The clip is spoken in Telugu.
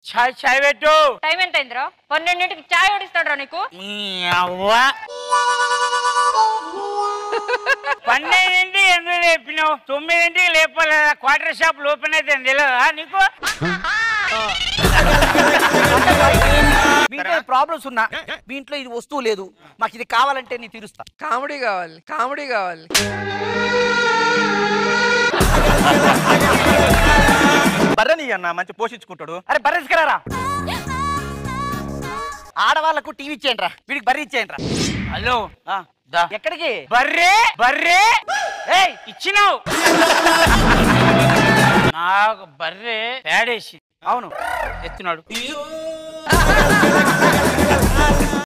చాయ్ చాయ్ పెట్టు టైం ఎంత అయిందిరా పన్నెండింటికి చాయ్ ఓడిస్తాడు నీకు నీ అవ్వ పన్నెండింటి ఎందుకు లేపినావు తొమ్మిదింటికి లేపలేదా క్వార్టర్ షాప్ ఓపెన్ అయితే తెలియదా నీకు మీ ఇంట్లో ప్రాబ్లమ్స్ ఉన్నా మీ ఇంట్లో ఇది వస్తువు లేదు మాకు ఇది కావాలంటే నేను తీరుస్తా కామెడీ కావాలి కామెడీ కావాలి బర్రని అన్న మంచి పోషించుకుంటాడు అరే బర్రె తీసుకురారా ఆడవాళ్ళకు టీవీ ఇచ్చేయండి రా వీడికి బర్రె ఇచ్చేయండి రా హలో దా ఎక్కడికి బర్రే బర్రే ఏయ్ ఇచ్చినావు నాకు బర్రే పేడేసి అవును ఎత్తున్నాడు